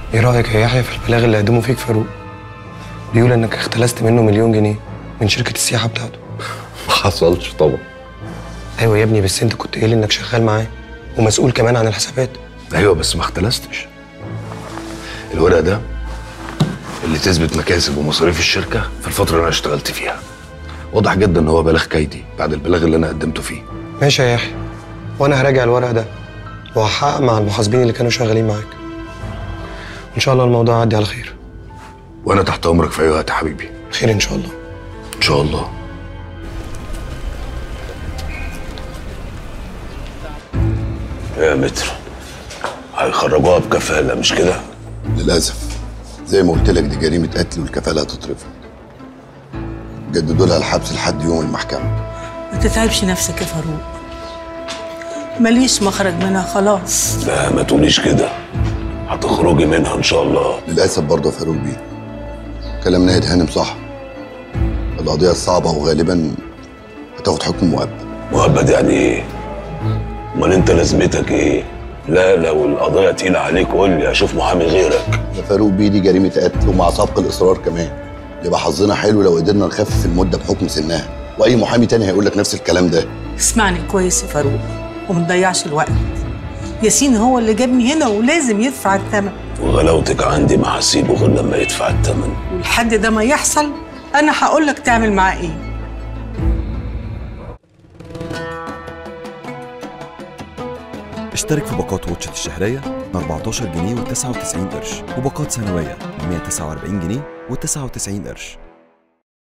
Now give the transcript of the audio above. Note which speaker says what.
Speaker 1: ايه رايك يا يحيى في البلاغ اللي قدمه فيك فاروق بيقول انك اختلست منه مليون جنيه من شركه السياحه بتاعته
Speaker 2: ما حصلش طبعا
Speaker 1: ايوه يا ابني بس انت كنت قايل انك شغال معاه ومسؤول كمان عن الحسابات
Speaker 2: ايوه بس ما اختلستش الورق ده اللي تثبت مكاسب ومصاريف الشركه في الفتره اللي انا اشتغلت فيها واضح جدا ان هو بلاغ كيدي بعد البلاغ اللي انا قدمته فيه
Speaker 1: ماشي يا يحيى وانا هراجع الورق ده وهحقق مع المحاسبين اللي كانوا شغالين معاك ان شاء الله الموضوع يعدي على خير
Speaker 2: وانا تحت امرك في اي وقت يا حبيبي
Speaker 1: خير ان شاء الله
Speaker 2: ان شاء الله
Speaker 3: يا متر هيخرجوها بكفالة مش كده؟
Speaker 4: للأسف زي ما قلت لك دي جريمة قتل والكفالة هتترفض جددوا لها الحبس لحد يوم المحكمة
Speaker 5: ما تتعبش نفسك يا فاروق ماليش مخرج منها خلاص
Speaker 3: لا ما تقوليش كده هتخرجي منها ان شاء الله
Speaker 4: للأسف برضه يا فاروق بيه كلام ناهد هانم صح القضية صعبة وغالبا هتاخد حكم مؤبد
Speaker 3: مؤبد يعني ايه؟ امال انت لازمتك ايه؟ لا لو القضية تقيلة عليك قول لي اشوف محامي غيرك
Speaker 4: يا فاروق بيه دي جريمة قتل ومع سبق الإصرار كمان يبقى حظنا حلو لو قدرنا نخفف المدة بحكم سنها وأي محامي تاني هيقول لك نفس الكلام ده
Speaker 5: اسمعني كويس يا فاروق وما تضيعش الوقت ياسين هو اللي جابني هنا ولازم يدفع الثمن
Speaker 3: وغلاوتك عندي ما هسيبه غير لما يدفع الثمن
Speaker 5: والحد ده ما يحصل انا هقول لك تعمل معاه ايه
Speaker 6: اشترك في باقات واتشت الشهرية ب 14 جنيه و99 قرش وباقات سنوية ب 149 جنيه و99 قرش